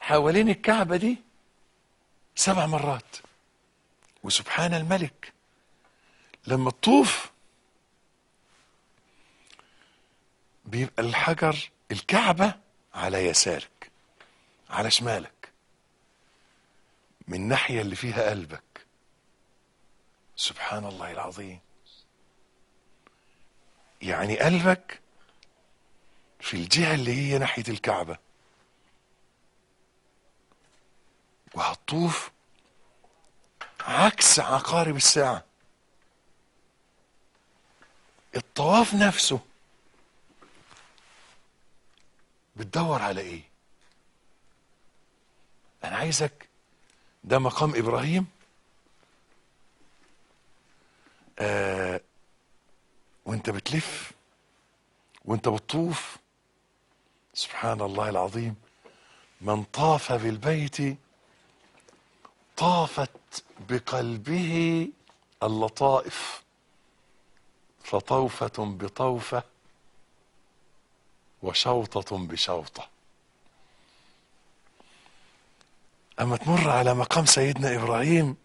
حوالين الكعبة دي سبع مرات وسبحان الملك لما تطوف بيبقى الحجر الكعبة على يسارك على شمالك من الناحية اللي فيها قلبك سبحان الله العظيم يعني قلبك في الجهة اللي هي ناحية الكعبة وهتطوف عكس عقارب الساعة الطواف نفسه بتدور على ايه انا عايزك ده مقام ابراهيم آه وانت بتلف وانت بتطوف سبحان الله العظيم من طاف بالبيت طافت بقلبه اللطائف فطوفة بطوفة وشوطة بشوطة أما تمر على مقام سيدنا إبراهيم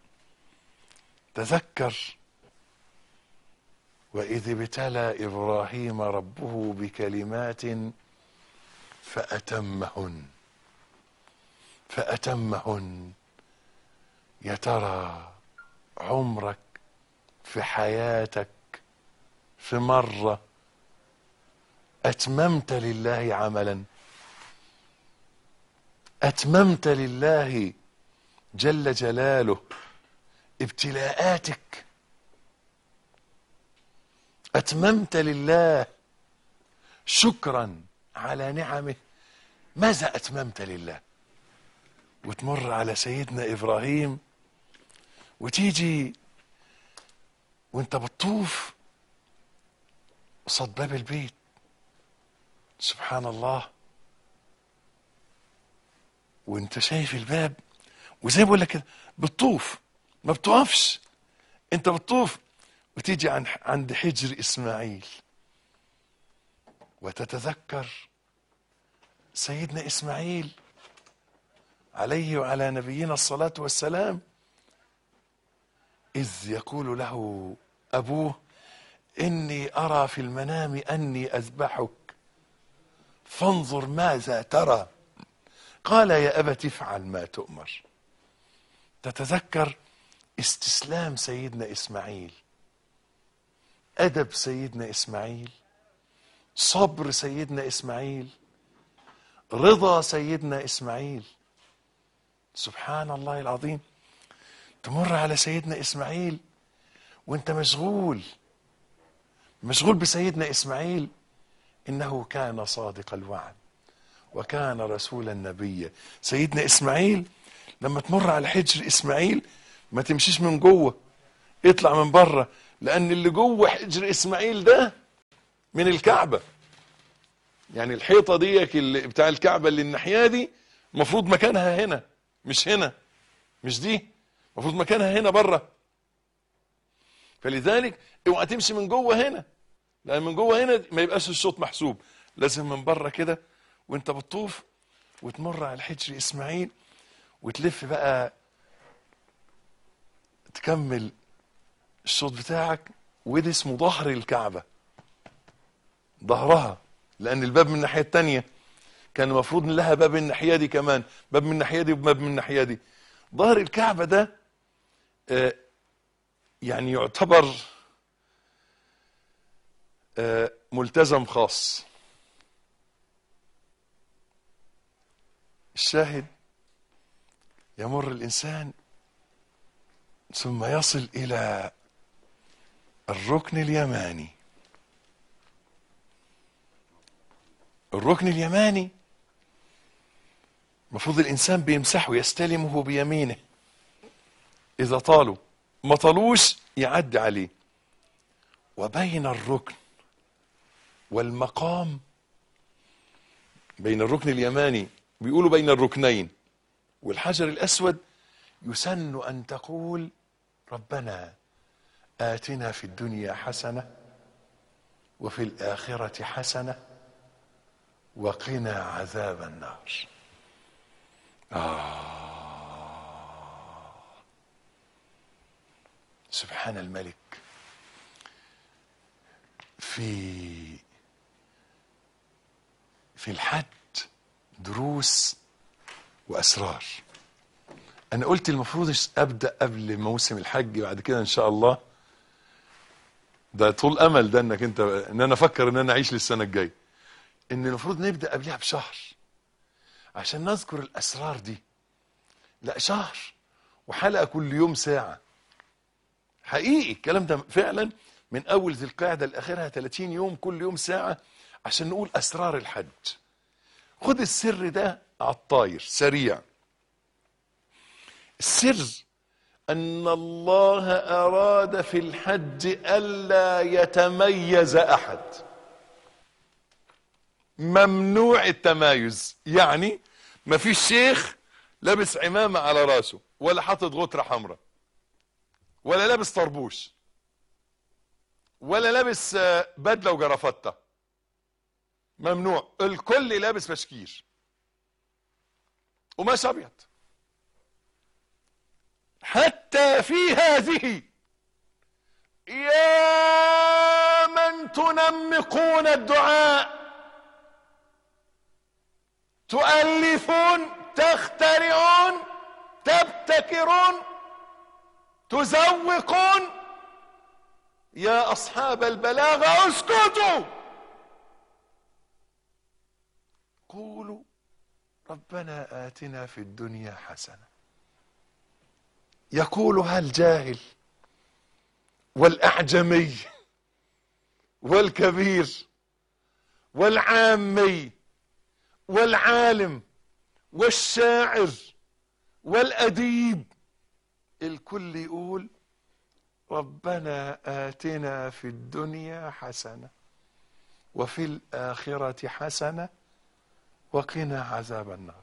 تذكر وإذ ابتلى إبراهيم ربه بكلمات فأتمهن فأتمهن يا ترى عمرك في حياتك في مرة أتممت لله عملا أتممت لله جل جلاله ابتلاءاتك أتممت لله شكرا على نعمه ماذا أتممت لله وتمر على سيدنا إبراهيم وتيجي وانت بتطوف قصاد باب البيت سبحان الله وانت شايف الباب وزي ما بقول لك كده بتطوف ما بتقفش انت بتطوف وتيجي عن عند حجر اسماعيل وتتذكر سيدنا اسماعيل عليه وعلى نبينا الصلاه والسلام اذ يقول له ابوه اني ارى في المنام اني اذبحك فانظر ماذا ترى قال يا ابت افعل ما تؤمر تتذكر استسلام سيدنا اسماعيل ادب سيدنا اسماعيل صبر سيدنا اسماعيل رضا سيدنا اسماعيل سبحان الله العظيم تمر على سيدنا اسماعيل وانت مشغول مشغول بسيدنا اسماعيل انه كان صادق الوعد وكان رسولا نبيا سيدنا اسماعيل لما تمر على حجر اسماعيل ما تمشيش من جوه اطلع من بره لان اللي جوه حجر اسماعيل ده من الكعبه يعني الحيطه ديك اللي بتاع الكعبه اللي الناحيه دي المفروض مكانها هنا مش هنا مش دي المفروض مكانها هنا بره فلذلك اوعى تمشي من جوه هنا لان من جوه هنا ما يبقاش الصوت محسوب لازم من بره كده وانت بتطوف وتمر على حجر اسماعيل وتلف بقى تكمل الصوت بتاعك وده اسمه ظهر الكعبة ظهرها لأن الباب من الناحية التانية كان المفروض ان لها باب من الناحية دي كمان باب من الناحية دي وباب من الناحية دي ظهر الكعبة ده آه يعني يعتبر آه ملتزم خاص الشاهد يمر الإنسان ثم يصل إلى الركن اليماني الركن اليماني المفروض الإنسان بيمسحه يستلمه بيمينه إذا طالوا ما طالوش يعدي عليه وبين الركن والمقام بين الركن اليماني بيقولوا بين الركنين والحجر الأسود يسن أن تقول ربنا آتنا في الدنيا حسنة وفي الآخرة حسنة وقنا عذاب النار سبحان الملك في في الحج دروس واسرار انا قلت المفروض ابدا قبل موسم الحج بعد كده ان شاء الله ده طول امل ده انك انت ان انا افكر ان انا اعيش للسنه الجايه ان المفروض نبدا قبلها بشهر عشان نذكر الاسرار دي لا شهر وحلقه كل يوم ساعه حقيقي الكلام ده فعلا من اول ذي القعده لاخرها 30 يوم كل يوم ساعه عشان نقول اسرار الحج خد السر ده على الطاير سريع السر ان الله اراد في الحج الا يتميز احد ممنوع التمايز يعني ما فيش شيخ لابس عمامه على راسه ولا حاطط غتره حمراء ولا لابس طربوش ولا لابس آه، بدله وجرافته ممنوع الكل لابس بشكير قماش ابيض حتى في هذه يا من تنمقون الدعاء تؤلفون تخترعون تبتكرون تزوقون يا اصحاب البلاغه اسكتوا قولوا ربنا اتنا في الدنيا حسنه يقولها الجاهل والاعجمي والكبير والعامي والعالم والشاعر والاديب الكل يقول ربنا آتنا في الدنيا حسنة وفي الآخرة حسنة وقنا عذاب النار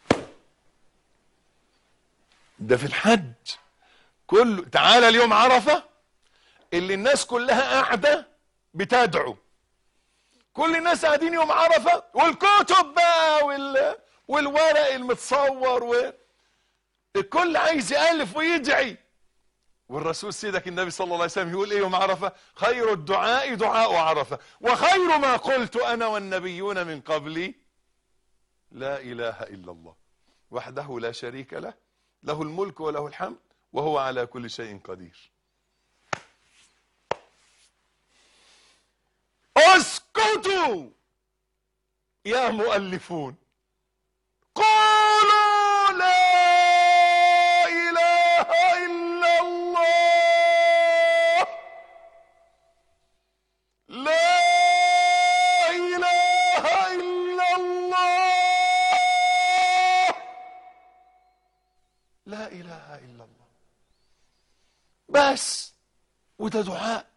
ده في الحج كل تعالى اليوم عرفة اللي الناس كلها قاعدة بتدعو كل الناس قاعدين يوم عرفة والكتب بقى وال... والورق المتصور و... الكل عايز يألف ويدعي والرسول سيدك النبي صلى الله عليه وسلم يقول ايه يوم عرفة خير الدعاء دعاء عرفة وخير ما قلت انا والنبيون من قبلي لا اله الا الله وحده لا شريك له له الملك وله الحمد وهو على كل شيء قدير اسكتوا يا مؤلفون قولوا لا اله الا الله لا اله الا الله لا اله الا الله بس وده دعاء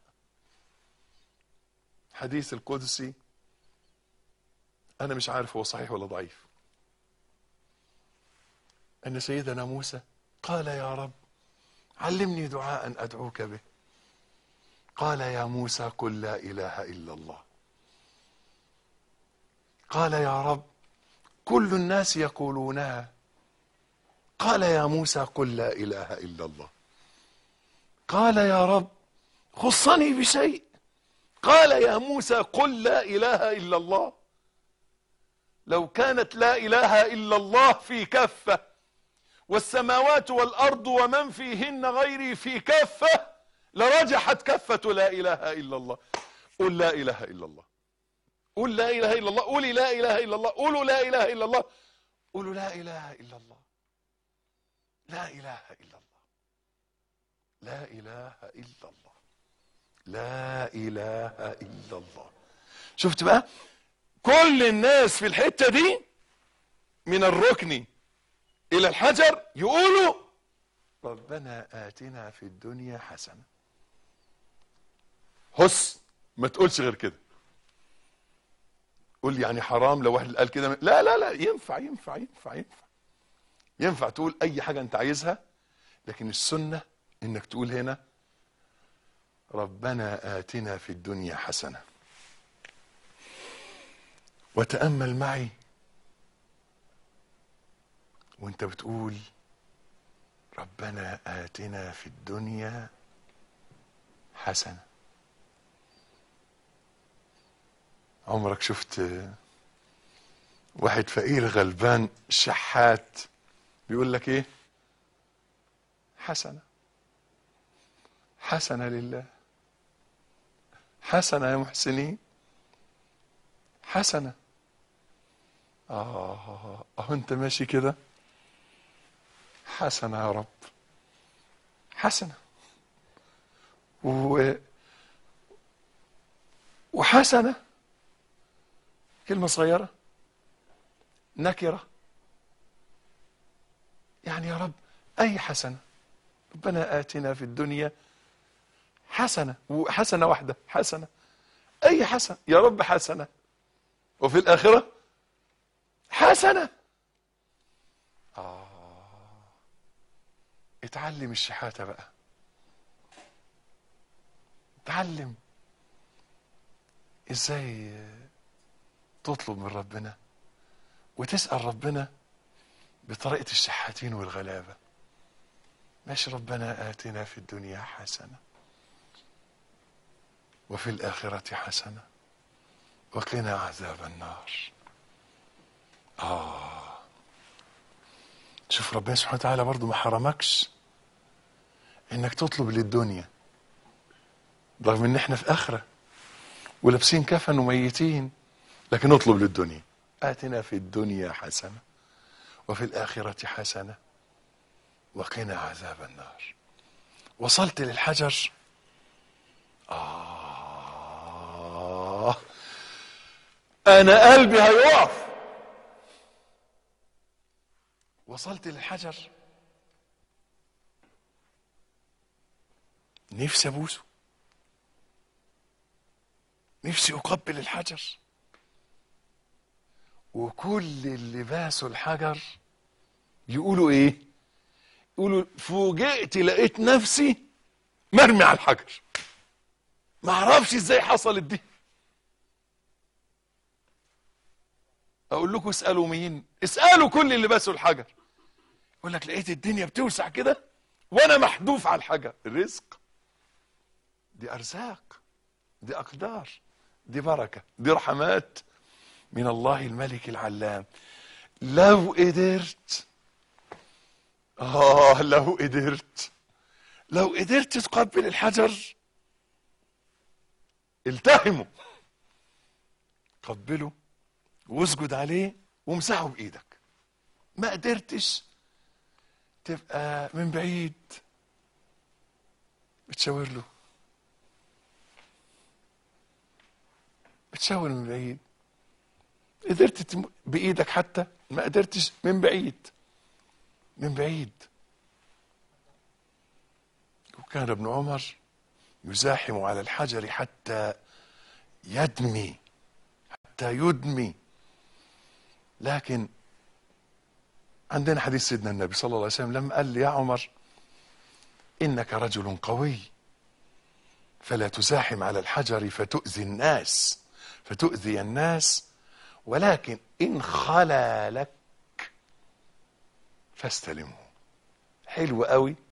حديث القدسي انا مش عارف هو صحيح ولا ضعيف ان سيدنا موسى قال يا رب علمني دعاء ادعوك به قال يا موسى قل لا اله الا الله قال يا رب كل الناس يقولونها قال يا موسى قل لا اله الا الله قال يا رب خصني بشيء قال يا موسى قل لا اله الا الله لو كانت لا اله الا الله في كفه والسماوات والارض ومن فيهن غيري في كفه لرجحت كفه لا اله الا الله قل لا اله الا الله قل لا اله الا الله قولي لا اله الا الله قولوا لا اله الا الله قولوا لا اله الا الله لا اله الا الله لا اله الا الله لا اله الا الله شفت بقى كل الناس في الحته دي من الركن الى الحجر يقولوا ربنا اتنا في الدنيا حسنه هس ما تقولش غير كده قول لي يعني حرام لو واحد قال كده لا لا لا ينفع ينفع ينفع ينفع ينفع تقول اي حاجه انت عايزها لكن السنه انك تقول هنا ربنا آتنا في الدنيا حسنة وتأمل معي وانت بتقول ربنا آتنا في الدنيا حسنة عمرك شفت واحد فقير غلبان شحات بيقول لك ايه حسنة حسنة لله حسنة يا محسنين حسنة آه أهو أنت ماشي كده حسنة يا رب حسنة و... وحسنة كلمة صغيرة نكرة يعني يا رب أي حسنة ربنا آتنا في الدنيا حسنة وحسنة واحدة حسنة أي حسنة يا رب حسنة وفي الآخرة حسنة آه اتعلم الشحاتة بقى اتعلم ازاي تطلب من ربنا وتسأل ربنا بطريقة الشحاتين والغلابة ماشي ربنا آتنا في الدنيا حسنة وفي الآخرة حسنة وقنا عذاب النار آه شوف ربنا سبحانه وتعالى برضو ما حرمكش انك تطلب للدنيا رغم ان احنا في اخره ولابسين كفن وميتين لكن اطلب للدنيا اتنا في الدنيا حسنه وفي الاخره حسنه وقنا عذاب النار وصلت للحجر آه أنا قلبي هيقف وصلت للحجر نفسي أبوسه نفسي أقبل الحجر وكل اللي باسوا الحجر يقولوا إيه؟ يقولوا فوجئت لقيت نفسي مرمي على الحجر ما اعرفش ازاي حصلت دي اقول لكم اسالوا مين اسالوا كل اللي باسوا الحجر يقول لك لقيت الدنيا بتوسع كده وانا محذوف على الحجر رزق دي ارزاق دي اقدار دي بركه دي رحمات من الله الملك العلام لو قدرت اه لو قدرت لو قدرت تقبل الحجر التهمه قبله واسجد عليه وامسحه بايدك ما قدرتش تبقى من بعيد بتشاور له بتشاور من بعيد قدرت تم- بايدك حتى ما قدرتش من بعيد من بعيد وكان ابن عمر يزاحم على الحجر حتى يدمي حتى يدمي لكن عندنا حديث سيدنا النبي صلى الله عليه وسلم لما قال لي يا عمر انك رجل قوي فلا تزاحم على الحجر فتؤذي الناس فتؤذي الناس ولكن ان خلا لك فاستلمه حلو قوي